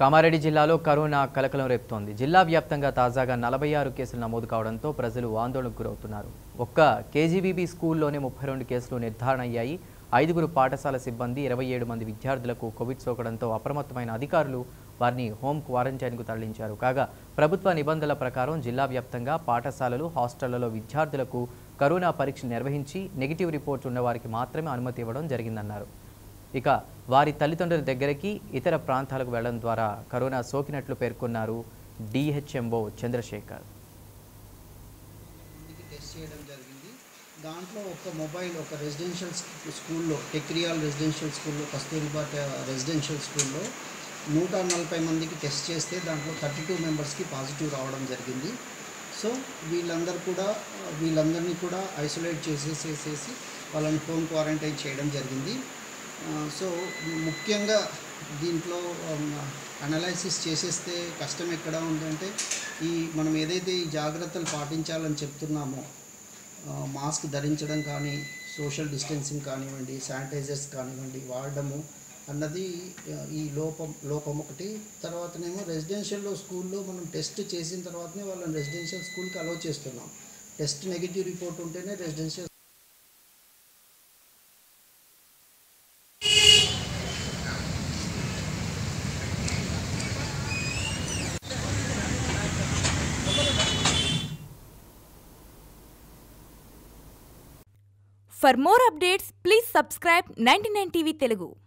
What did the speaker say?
కామారెడ్డి జిల్లాలో కరోనా కలకలం రేపుతోంది జిల్లా వ్యాప్తంగా తాజాగా నలభై ఆరు కేసులు నమోదు కావడంతో ప్రజలు ఆందోళనకు గురవుతున్నారు ఒక్క కేజీబీబీ స్కూల్లోనే ముప్పై రెండు కేసులు నిర్ధారణ అయ్యాయి ఐదుగురు పాఠశాల సిబ్బంది ఇరవై ఏడు మంది విద్యార్థులకు కోవిడ్ సోకడంతో అప్రమత్తమైన అధికారులు వారిని హోం క్వారంటైన్కు తరలించారు కాగా ప్రభుత్వ నిబంధనల ప్రకారం జిల్లా వ్యాప్తంగా పాఠశాలలు హాస్టళ్లలో విద్యార్థులకు కరోనా పరీక్ష నిర్వహించి నెగిటివ్ రిపోర్ట్ ఉన్న వారికి మాత్రమే అనుమతి ఇవ్వడం జరిగిందన్నారు ఇక వారి తల్లిదండ్రుల దగ్గరికి ఇతర ప్రాంతాలకు వెళ్లడం ద్వారా కరోనా సోకినట్లు పేర్కొన్నారు డిహెచ్ఎంఓ చంద్రశేఖర్ మందికి టెస్ట్ చేయడం జరిగింది దాంట్లో ఒక మొబైల్ ఒక రెసిడెన్షియల్ స్కూ- స్కూల్లో టెక్రియాల్ రెసిడెన్షియల్ స్కూల్లో కస్తూరిబా ట- రెసిడెన్షియల్ స్కూల్లో నూట నలభై మందికి టెస్ట్ చేస్తే దాంట్లో థర్టీ టూ మెంబర్స్కి పాజిటివ్ రావడం జరిగింది సో వీళ్ళందరూ కూడా వీళ్ళందరినీ కూడా ఐసోలేట్ చేసేసేసేసి వాళ్ళని హోమ్ క్వారంటైన్ చేయడం జరిగింది ఆ, సో ముఖ్యంగా దీంట్లో అనలైసిస్ చేసేస్తే కష్టం ఎక్కడ ఉందంటే ఈ మనం ఏదైతే ఈ జాగ్రత్తలు పాటించాలని చెప్తున్నామో ఆ, మాస్క్ ధరించడం కానీ సోషల్ డిస్టెన్సింగ్ కానివ్వండి శానిటైజర్స్ కానివ్వండి వాడడము అన్నది ఆ, ఈ లోపం లోపం ఒకటి తర్వాతనేమో రెసిడెన్షియల్లో స్కూల్లో మనం టెస్ట్ చేసిన తర్వాతనే వాళ్ళని రెసిడెన్షియల్ స్కూల్కి అలౌ చేస్తున్నాం టెస్ట్ నెగిటివ్ రిపోర్ట్ ఉంటేనే residential For more updates, please subscribe 99 TV Telugu.